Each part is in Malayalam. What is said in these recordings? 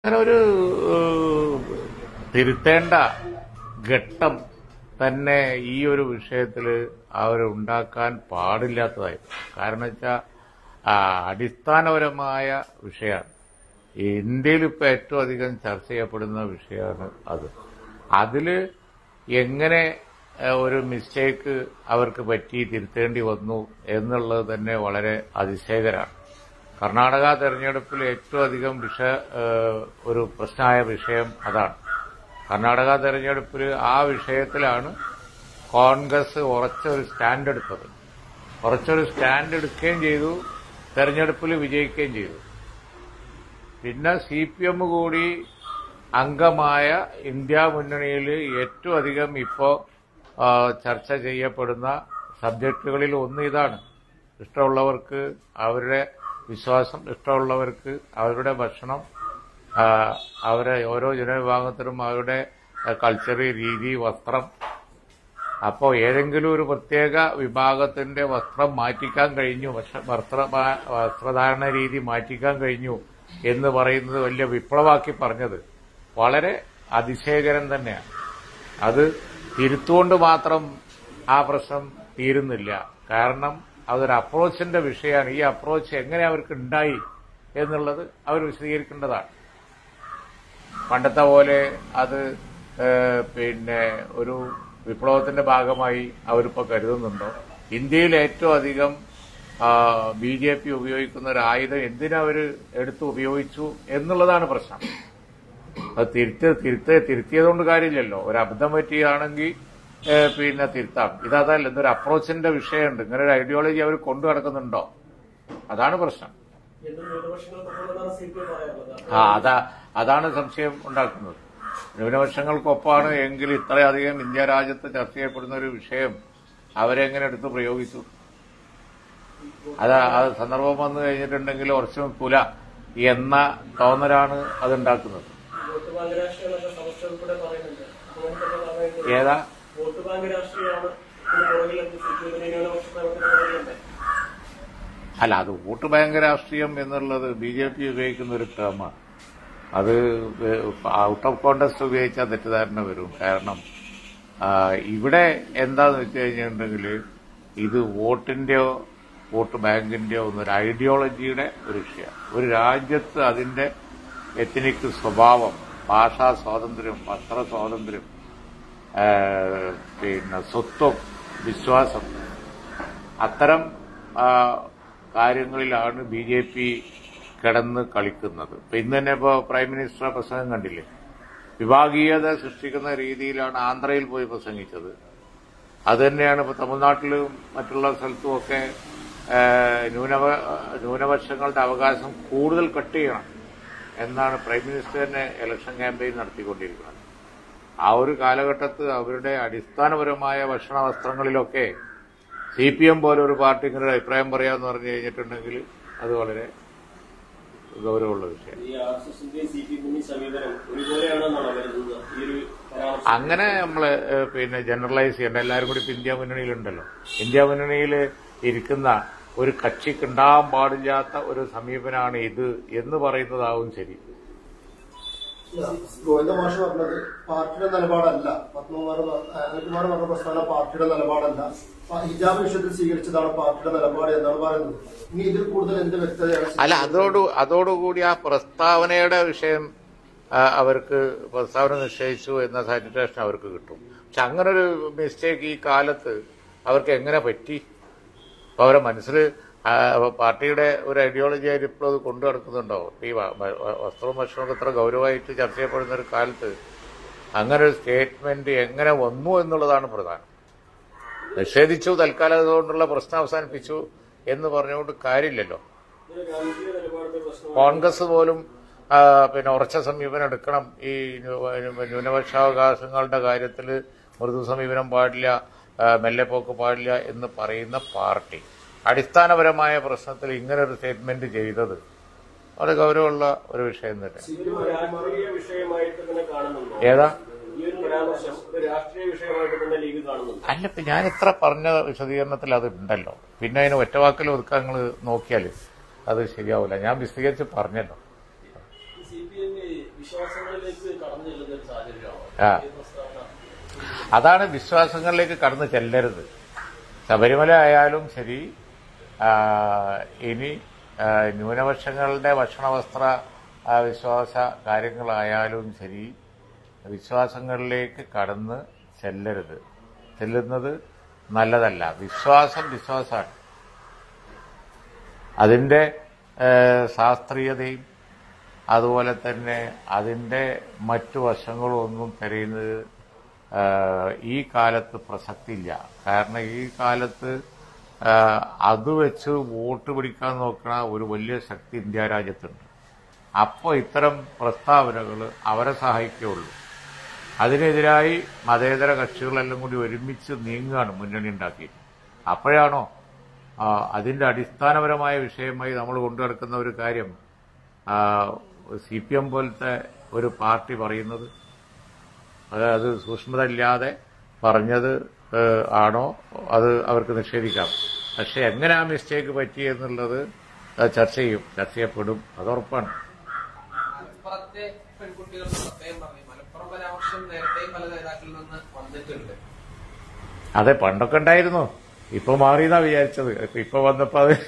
അങ്ങനെ ഒരു ഏഹ്, തിരുത്തേണ്ട ഘട്ടം തന്നെ ഈ ഒരു വിഷയത്തിൽ അവരുണ്ടാക്കാൻ പാടില്ലാത്തതായി കാരണം വെച്ചാൽ അടിസ്ഥാനപരമായ വിഷയമാണ് ഇന്ത്യയിൽ ഇപ്പൊ ഏറ്റവും അധികം ചർച്ച ചെയ്യപ്പെടുന്ന വിഷയമാണ് അത് അതില് എങ്ങനെ ഏഹ്, ഒരു മിസ്റ്റേക്ക് അവർക്ക് പറ്റി തിരുത്തേണ്ടി വന്നു എന്നുള്ളത് തന്നെ വളരെ അതിശയകരമാണ് കർണാടക തെരഞ്ഞെടുപ്പിൽ ഏറ്റവും അധികം വിഷ ഏഹ്, ഒരു പ്രശ്നമായ വിഷയം അതാണ് കർണാടക തെരഞ്ഞെടുപ്പിൽ ആ വിഷയത്തിലാണ് കോൺഗ്രസ് ഉറച്ച ഒരു സ്റ്റാൻഡ് എടുത്തത് ഉറച്ചൊരു സ്റ്റാൻഡ് എടുക്കുകയും ചെയ്തു തെരഞ്ഞെടുപ്പിൽ വിജയിക്കുകയും ചെയ്തു പിന്നെ സി പി എം കൂടി അംഗമായ ഇന്ത്യ മുന്നണിയിൽ ഏറ്റവും അധികം ഇപ്പോ ആ, ചർച്ച ചെയ്യപ്പെടുന്ന സബ്ജക്റ്റുകളിൽ ഒന്ന് ഇതാണ് ഇഷ്ടമുള്ളവർക്ക് അവരുടെ വിശ്വാസം ഇഷ്ടമുള്ളവർക്ക് അവരുടെ ഭക്ഷണം ആ, അവരെ ഓരോ ജനവിഭാഗത്തിനും അവരുടെ കൾച്ചർ രീതി വസ്ത്രം അപ്പോൾ ഏതെങ്കിലും ഒരു പ്രത്യേക വിഭാഗത്തിന്റെ വസ്ത്രം മാറ്റിക്കാൻ കഴിഞ്ഞു വസ്ത്ര- വസ്ത്ര വസ്ത്രധാരണ രീതി മാറ്റിക്കാൻ കഴിഞ്ഞു എന്ന് പറയുന്നത് വലിയ വിപ്ലവാക്കി പറഞ്ഞത് വളരെ അതിശയകരം തന്നെയാണ് അത് തിരുത്തുകൊണ്ട് മാത്രം ആ പ്രശ്നം തീരുന്നില്ല കാരണം അതൊരു അപ്രോച്ചിന്റെ വിഷയമാണ് ഈ അപ്രോച്ച് എങ്ങനെ അവർക്ക് ഉണ്ടായി എന്നുള്ളത് അവർ വിശദീകരിക്കേണ്ടതാണ് പണ്ടത്തെ പോലെ അത് ഏഹ്, പിന്നെ ഒരു വിപ്ലവത്തിന്റെ ഭാഗമായി അവരിപ്പോ കരുതുന്നുണ്ടോ ഇന്ത്യയിൽ ഏറ്റവും അധികം ബി ജെ പി ഉപയോഗിക്കുന്ന ഒരു ആയുധം എന്തിനവര് എടുത്ത് ഉപയോഗിച്ചു എന്നുള്ളതാണ് പ്രശ്നം അത് തിരുത്ത തിരുത്ത തിരുത്തിയതുകൊണ്ട് കാര്യമില്ലല്ലോ ഒരു അബദ്ധം പറ്റിയാണെങ്കിൽ ഏഹ്, പിന്നെ തിരുത്താം ഇതല്ല എന്തൊരു അപ്രോച്ചിന്റെ വിഷയമുണ്ട് ഇങ്ങനെ ഒരു ഐഡിയോളജി അവർ കൊണ്ടു നടക്കുന്നുണ്ടോ അതാണ് പ്രശ്നം എന്നും ന്യൂനപക്ഷങ്ങൾക്കൊപ്പമെന്നാണ് സി പി എം പറയാറുള്ളത് ആ അതാ അതാണ് സംശയം ഉണ്ടാക്കുന്നത് ന്യൂനപക്ഷങ്ങൾക്കൊപ്പമാണ് എങ്കിൽ ഇത്രയധികം ഇന്ത്യ രാജ്യത്ത് ചർച്ച ചെയ്യപ്പെടുന്ന ഒരു വിഷയം അവരെങ്ങനെ എടുത്ത് പ്രയോഗിച്ചു അത് അത് സന്ദർഭം വന്നു കഴിഞ്ഞിട്ടുണ്ടെങ്കിൽ ഉറച്ചു പുല എന്ന തോന്നലാണ് അതുണ്ടാക്കുന്നത് വോട്ട് ബാങ്ക് രാഷ്ട്രീയം എന്നൊക്കെ സമസ്ത ഉൾപ്പെടെ പറയുന്നുണ്ട് അപ്പോൾ നമുക്കൊക്കെ പറയുന്നത് ഏതാ വോട്ട് ബാങ്ക് രാഷ്ട്രീയമാണ് ഇതിന് പുറകിലെന്ന് സി പി എമ്മിനെ ന്യൂനപക്ഷ പ്രവർത്തന പുറകിലുണ്ട് അല്ല അത് വോട്ട് ബാങ്ക് രാഷ്ട്രീയം എന്നുള്ളത് ബി ജെ പി ഉപയോഗിക്കുന്ന ഒരു ടേമാണ് അത് ഔട്ട് ഓഫ് കോണ്ടസ്റ്റ് ഉപയോഗിച്ചാൽ തെറ്റിദ്ധാരണ വരും കാരണം ആ, ഇവിടെ എന്താന്ന് വെച്ച് കഴിഞ്ഞിട്ടുണ്ടെങ്കിൽ ഇത് വോട്ടിന്റെയോ വോട്ട് ബാങ്കിന്റെയോ ഒന്നൊരു ഐഡിയോളജിയുടെ ഒരു വിഷയമാണ് ഒരു രാജ്യത്ത് അതിന്റെ എത്തനിക് സ്വഭാവം ഭാഷാ സ്വാതന്ത്ര്യം വസ്ത്ര സ്വാതന്ത്ര്യം ആ, പിന്നെ സ്വത്വം വിശ്വാസം അത്തരം ആ, കാര്യങ്ങളിലാണ് ബി ജെ പി കിടന്ന് കളിക്കുന്നത് ഇപ്പൊ ഇന്ന് തന്നെ ഇപ്പോ പ്രൈം മിനിസ്റ്റർ പ്രസംഗം കണ്ടില്ലേ വിഭാഗീയത സൃഷ്ടിക്കുന്ന രീതിയിലാണ് ആന്ധ്രയിൽ പോയി പ്രസംഗിച്ചത് അത് തന്നെയാണ് ഇപ്പൊ തമിഴ്നാട്ടിലും മറ്റുള്ള സ്ഥലത്തുമൊക്കെ ആ, ന്യൂനപ ന്യൂനപക്ഷങ്ങളുടെ അവകാശം കൂടുതൽ കട്ട് ചെയ്യണം എന്നാണ് പ്രൈം മിനിസ്റ്റർ തന്നെ ഇലക്ഷൻ ക്യാമ്പയിൻ നടത്തിക്കൊണ്ടിരിക്കുന്നത് ആ ഒരു കാലഘട്ടത്ത് അവരുടെ അടിസ്ഥാനപരമായ ഭക്ഷണ വസ്ത്രങ്ങളിലൊക്കെ സി പി എം പോലെ ഒരു പാർട്ടി ഇങ്ങനെ ഒരു അഭിപ്രായം പറയാന്ന് പറഞ്ഞു കഴിഞ്ഞിട്ടുണ്ടെങ്കിൽ അത് വളരെ ഗൗരവമുള്ള വിഷയം ഈ ആർ എസ് എസിന്റെയും സി പി എമ്മിന്റെയും സമീപനം ഒരുപോലെയാണെന്നാണ് കരുതുന്നത് ഈ ഒരു പരാമർശം അങ്ങനെ നമ്മള് ഏഹ്, പിന്നെ ജനറലൈസ് ചെയ്യേണ്ട എല്ലാവരും കൂടി ഇപ്പൊ ഇന്ത്യ മുന്നണിയിലുണ്ടല്ലോ ഇന്ത്യ മുന്നണിയിൽ ഇരിക്കുന്ന ഒരു കക്ഷിക്ക് ഉണ്ടാകാൻ പാടില്ലാത്ത ഒരു സമീപനമാണ് ഇത് എന്ന് പറയുന്നതാവും ശരി ഗോവിന്ദ മാഷ് പറഞ്ഞത് പാർട്ടിയുടെ നിലപാടല്ല പത്മകുമാർ അനിൽകുമാർ പറഞ്ഞ പ്രസ്താവന പാർട്ടിയുടെ നിലപാടല്ല ആ ഹിജാബ് വിഷയത്തിൽ സ്വീകരിച്ചതാണ് പാർട്ടിയുടെ നിലപാട് എന്നാണ് പറയുന്നത് ഇനി ഇതിൽ കൂടുതൽ എന്ത് വ്യക്തതയാണ് അല്ല അതോട് അതോടുകൂടി ആ പ്രസ്താവനയുടെ വിഷയം ആ, അവർക്ക് പ്രസ്താവന നിശ്ചയിച്ചു എന്ന സാറ്റിസ്ഫാക്ഷൻ അവർക്ക് കിട്ടും പക്ഷെ അങ്ങനെ ഒരു മിസ്റ്റേക്ക് ഈ കാലത്ത് അവർക്ക് എങ്ങനെ പറ്റി അപ്പൊ അവരെ മനസ്സിൽ ആ, പാർട്ടിയുടെ ഒരു ഐഡിയോളജി ആയിട്ട് ഇപ്പോൾ അത് കൊണ്ടു നടക്കുന്നുണ്ടോ ഈ വ- വ- വസ്ത്രവും ഭക്ഷണമൊക്കെ ഇത്ര ഗൗരവമായിട്ട് ചർച്ച ചെയ്യപ്പെടുന്ന ഒരു കാലത്ത് അങ്ങനെ ഒരു സ്റ്റേറ്റ്മെന്റ് എങ്ങനെ വന്നു എന്നുള്ളതാണ് പ്രധാനം നിഷേധിച്ചു തൽക്കാലം അതുകൊണ്ടുള്ള പ്രശ്നം അവസാനിപ്പിച്ചു എന്ന് പറഞ്ഞുകൊണ്ട് കാര്യമില്ലല്ലോ ഇതൊരു രാഷ്ട്രീയ നിലപാടിന്റെ പ്രശ്നമാണ് കോൺഗ്രസ് പോലും ആ, പിന്നെ ഉറച്ച സമീപനം എടുക്കണം ഈ ന്യൂ- ന്യൂനപക്ഷാവകാശങ്ങളുടെ കാര്യത്തിൽ മൃദു സമീപനം പാടില്ല ആ, മെല്ലെപ്പോക്ക് പാടില്ല എന്ന് പറയുന്ന പാർട്ടി അടിസ്ഥാനപരമായ പ്രശ്നത്തിൽ ഇങ്ങനെ ഒരു സ്റ്റേറ്റ്മെന്റ് ചെയ്തത് വളരെ ഗൗരവമുള്ള ഒരു വിഷയം തന്നെ ഇതൊരു രാഷ്ട്രീയ വിഷയമായിട്ട് തന്നെ കാണുന്നുണ്ടോ ഏതാ ഈ ഒരു പരാമർശം ഒരു രാഷ്ട്രീയ വിഷയമായിട്ട് തന്നെ ലീഗ് കാണുന്നുണ്ട് അല്ല ഇപ്പൊ ഞാൻ ഇത്ര പറഞ്ഞ വിശദീകരണത്തിൽ അത് ഉണ്ടല്ലോ പിന്നെ അതിന് ഒറ്റവാക്കിൽ ഒതുക്കാൻ നിങ്ങൾ നോക്കിയാൽ അത് ശരിയാവില്ല ഞാൻ വിശദീകരിച്ച് പറഞ്ഞല്ലോ സി പി എം വിശ്വാസങ്ങളിലേക്ക് കടന്നു ചെല്ലുന്ന ഒരു സാഹചര്യമാണോ ആ. ഈ പ്രസ്താവന അതാണ് വിശ്വാസങ്ങളിലേക്ക് കടന്നു ചെല്ലരുത് ശബരിമല ആയാലും ശരി ആ, ഇനി ആ, ന്യൂനപക്ഷങ്ങളുടെ ഭക്ഷണവസ്ത്ര ആ, വിശ്വാസ കാര്യങ്ങളായാലും ശരി വിശ്വാസങ്ങളിലേക്ക് കടന്ന് ചെല്ലരുത് ചെല്ലുന്നത് നല്ലതല്ല വിശ്വാസം വിശ്വാസമാണ് അതിന്റെ ഏ, ശാസ്ത്രീയതയും അതുപോലെ തന്നെ അതിന്റെ മറ്റു വശങ്ങളൊന്നും തിരയുന്നത് ആ, ഈ കാലത്ത് പ്രസക്തിയില്ല കാരണം ഈ കാലത്ത് ആ, അത് വെച്ച് വോട്ട് പിടിക്കാൻ നോക്കണ ഒരു വലിയ ശക്തി ഇന്ത്യ രാജ്യത്തുണ്ട് അപ്പോൾ ഇത്തരം പ്രസ്താവനകൾ അവരെ സഹായിക്കുകയുള്ളൂ അതിനെതിരായി മതേതര കക്ഷികളെല്ലാം കൂടി ഒരുമിച്ച് നീങ്ങുകയാണ് മുന്നണി ഉണ്ടാക്കി അപ്പോഴാണോ ആ, അതിന്റെ അടിസ്ഥാനപരമായ വിഷയമായി നമ്മൾ കൊണ്ടുനടക്കുന്ന ഒരു കാര്യം സി പി എം പോലത്തെ ഒരു പാർട്ടി പറയുന്നത് അത് അത് സൂക്ഷ്മത ഇല്ലാതെ പറഞ്ഞത് ഏഹ്, ആണോ അത് അവർക്ക് നിഷേധിക്കാം പക്ഷെ എങ്ങനെ ആ മിസ്റ്റേക്ക് പറ്റി എന്നുള്ളത് അത് ചർച്ച ചെയ്യും ചർച്ച ചെയ്യപ്പെടും അത് ഉറപ്പാണ് മലപ്പുറത്തെ പെൺകുട്ടികൾ പ്രത്യേകം പറഞ്ഞു മലപ്പുറം പരാമർശം നേരത്തെയും പല നേതാക്കളിൽ നിന്ന് വന്നിട്ടുണ്ട് അതെ പണ്ടൊക്കെ ഉണ്ടായിരുന്നു ഇപ്പൊ മാറിയെന്നാ വിചാരിച്ചത് ഇപ്പൊ- ഇപ്പൊ വന്നപ്പോ അത്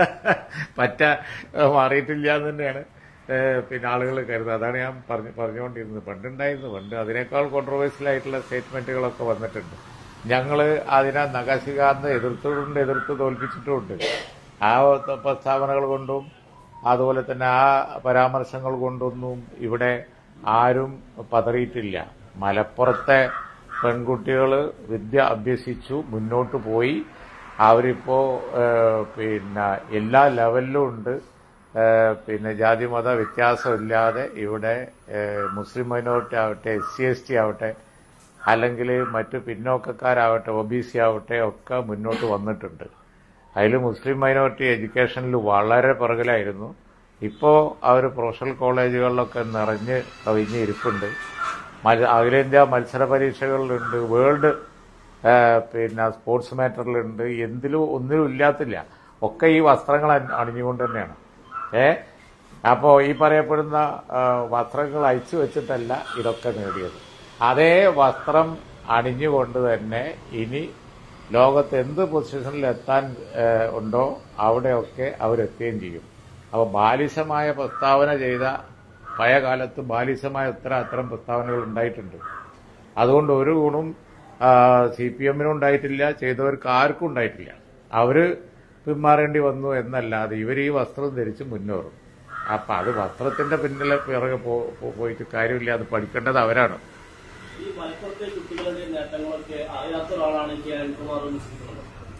പറ്റ ഏഹ്, മാറിയിട്ടില്ല എന്ന് തന്നെയാണ് ഏഹ്, പിന്നെ ആളുകൾ കരുതുന്നത് അതാണ് ഞാൻ പറഞ്ഞു പറഞ്ഞുകൊണ്ടിരുന്നത് പണ്ടുണ്ടായിരുന്നു പണ്ട് അതിനേക്കാൾ കോൺട്രവേഴ്സ്യൽ ആയിട്ടുള്ള സ്റ്റേറ്റ്മെന്റുകളൊക്കെ വന്നിട്ടുണ്ട് ഞങ്ങള് അതിനെ നഖശികാന്ത് എതിർത്തുകൊണ്ട് എതിർത്ത് തോൽപ്പിച്ചിട്ടുമുണ്ട് ആ പ്രസ്താവനകൾ കൊണ്ടും അതുപോലെ തന്നെ ആ പരാമർശങ്ങൾ കൊണ്ടൊന്നും ഇവിടെ ആരും പതറിയിട്ടില്ല മലപ്പുറത്തെ പെൺകുട്ടികൾ വിദ്യ അഭ്യസിച്ചു മുന്നോട്ട് പോയി അവരിപ്പോ ഏഹ്, പിന്നെ എല്ലാ ലെവലിലും ഉണ്ട് ഏഹ്, പിന്നെ ജാതി മത വ്യത്യാസമില്ലാതെ ഇവിടെ ഏഹ്, മുസ്ലിം മൈനോറിറ്റി ആവട്ടെ എസ് സി എസ് ടി ആവട്ടെ അല്ലെങ്കിൽ മറ്റു പിന്നോക്കക്കാരാവട്ടെ ഒ ബി സി ആവട്ടെ ഒക്കെ മുന്നോട്ട് വന്നിട്ടുണ്ട് അതിൽ മുസ്ലിം മൈനോറിറ്റി എഡ്യൂക്കേഷനിൽ വളരെ പുറകിലായിരുന്നു ഇപ്പോൾ അവർ പ്രൊഫഷണൽ കോളേജുകളിലൊക്കെ നിറഞ്ഞ് കവിഞ്ഞ് ഇരിപ്പുണ്ട് മത്സ- അഖിലേന്ത്യാ മത്സര പരീക്ഷകളിലുണ്ട് വേൾഡ് ആ, പിന്നെ സ്പോർട്സ് മാറ്ററിലുണ്ട് എന്തിലും ഒന്നിലും ഇല്ലാത്തില്ല ഒക്കെ ഈ വസ്ത്രങ്ങൾ അണി- അണിഞ്ഞുകൊണ്ട് തന്നെയാണ് ഏ അപ്പോ ഈ പറയപ്പെടുന്ന ആ, വസ്ത്രങ്ങൾ അയച്ചു വെച്ചിട്ടല്ല ഇതൊക്കെ നേടിയത് അതേ വസ്ത്രം അണിഞ്ഞുകൊണ്ട് തന്നെ ഇനി ലോകത്ത് എന്ത് പൊസിഷനിൽ എത്താൻ ഏ, ഉണ്ടോ അവിടെയൊക്കെ അവരെത്തുകയും ചെയ്യും അപ്പോൾ ബാലിശമായ പ്രസ്താവന ചെയ്ത പഴയ കാലത്ത് ബാലിശമായ ഉത്തര അത്തരം പ്രസ്താവനകൾ ഉണ്ടായിട്ടുണ്ട് അതുകൊണ്ട് ഒരു ഗുണം സി പി എമ്മിനും ഉണ്ടായിട്ടില്ല ചെയ്തവർക്ക് ആർക്കും ഉണ്ടായിട്ടില്ല അവര് പിന്മാറേണ്ടി വന്നു എന്നല്ലാതെ ഇവർ ഈ വസ്ത്രം ധരിച്ച് മുന്നേറും അപ്പൊ അത് വസ്ത്രത്തിന്റെ പിന്നിലെ പിറകെ പോ- പോ- പോയിട്ട് കാര്യമില്ല അത് പഠിക്കേണ്ടത് അവരാണ് ഈ മലപ്പുറത്തെ കുട്ടികളുടെ നേട്ടങ്ങളൊക്കെ അറിയാത്ത ഒരാളാണ് കെ അനിൽകുമാർ എന്ന് ചിന്തിക്കുന്നത്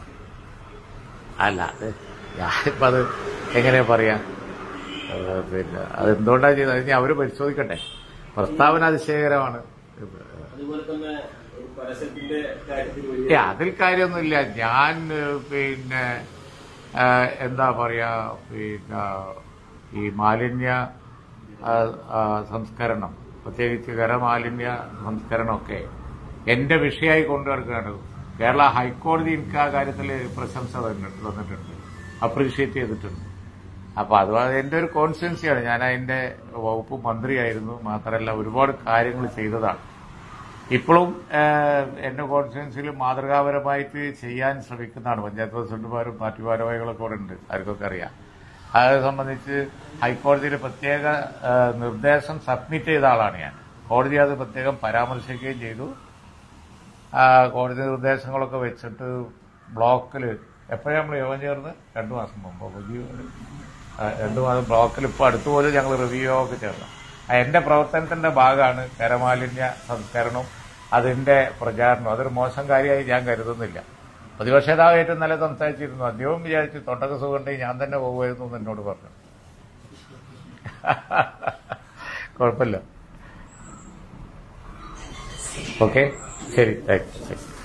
അല്ല അത് ഞാനിപ്പോ അത് എങ്ങനെയാ പറയാ ഏഹ് പിന്നെ അതെന്തുകൊണ്ടാ ചെയ്തത് അത് അവര് പരിശോധിക്കട്ടെ പ്രസ്താവന അതിശയകരമാണ് അതുപോലെ തന്നെ ഒരു പരസ്യത്തിന്റെ കാര്യത്തിൽ വലിയ ഏ അതിൽ കാര്യമൊന്നുമില്ല ഞാൻ ഏഹ്, പിന്നെ ഏഹ്, എന്താ പറയാ പിന്നെ ഈ മാലിന്യ ആ, ആ, സംസ്കരണം പ്രത്യേകിച്ച് ഖരമാലിന്യ സംസ്കരണമൊക്കെ എന്റെ വിഷയമായി കൊണ്ടുനടക്കുകയാണ് കേരള ഹൈക്കോടതി എനിക്ക് ആ കാര്യത്തിൽ പ്രശംസ തന്നിട്ടുണ്ട് തന്നിട്ടുണ്ട് അപ്രീഷിയേറ്റ് ചെയ്തിട്ടുണ്ട് അപ്പൊ അത് എന്റെ ഒരു കോൺസ്റ്റിറ്റ്യൻസിയാണ് ഞാൻ അതിന്റെ വകുപ്പ് മന്ത്രിയായിരുന്നു മാത്രമല്ല ഒരുപാട് കാര്യങ്ങൾ ചെയ്തതാണ് ഇപ്പോഴും ഏഹ്, എന്റെ കോൺസ്റ്റിറ്റ്യൻസിയിൽ മാതൃകാപരമായിട്ട് ചെയ്യാൻ ശ്രമിക്കുന്നതാണ് പഞ്ചായത്ത് പ്രസിഡന്റുമാരും പാർട്ടി ഭാരവാഹികളൊക്കെ ഇവിടെ ഉണ്ട് ആർക്കൊക്കെ അറിയാം അത് സംബന്ധിച്ച് ഹൈക്കോടതിയിൽ പ്രത്യേക ഏഹ്, നിർദ്ദേശം സബ്മിറ്റ് ചെയ്ത ആളാണ് ഞാൻ കോടതി അത് പ്രത്യേകം പരാമർശിക്കുകയും ചെയ്തു ആ, കോടതി നിർദ്ദേശങ്ങളൊക്കെ വെച്ചിട്ട് ബ്ലോക്കിൽ എപ്പോഴാണ് നമ്മൾ യോഗം ചേർന്ന് രണ്ടു മാസം മുമ്പ് പുതിയ ഒരു- ആ, രണ്ടു മാസം ബ്ലോക്കിൽ ഇപ്പോൾ അടുത്ത് പോലും ഞങ്ങൾ റിവ്യൂ ഒക്കെ ചേർന്നു ആ, എന്റെ പ്രവർത്തനത്തിന്റെ ഭാഗമാണ് കരമാലിന്യ സംസ്കരണവും അതിന്റെ പ്രചാരണവും അതൊരു മോശം കാര്യമായി ഞാൻ കരുതുന്നില്ല പ്രതിപക്ഷ നേതാവ് ഏറ്റവും നല്ല സംസാരിച്ചിരുന്നു അദ്ദേഹവും വിചാരിച്ചു തൊണ്ടക്ക് സുഖമുണ്ടെങ്കിൽ ഞാൻ തന്നെ പോകുമായിരുന്നു എന്ന് എന്നോട് പറഞ്ഞു കുഴപ്പമില്ല ഓക്കെ ശരി താങ്ക് യു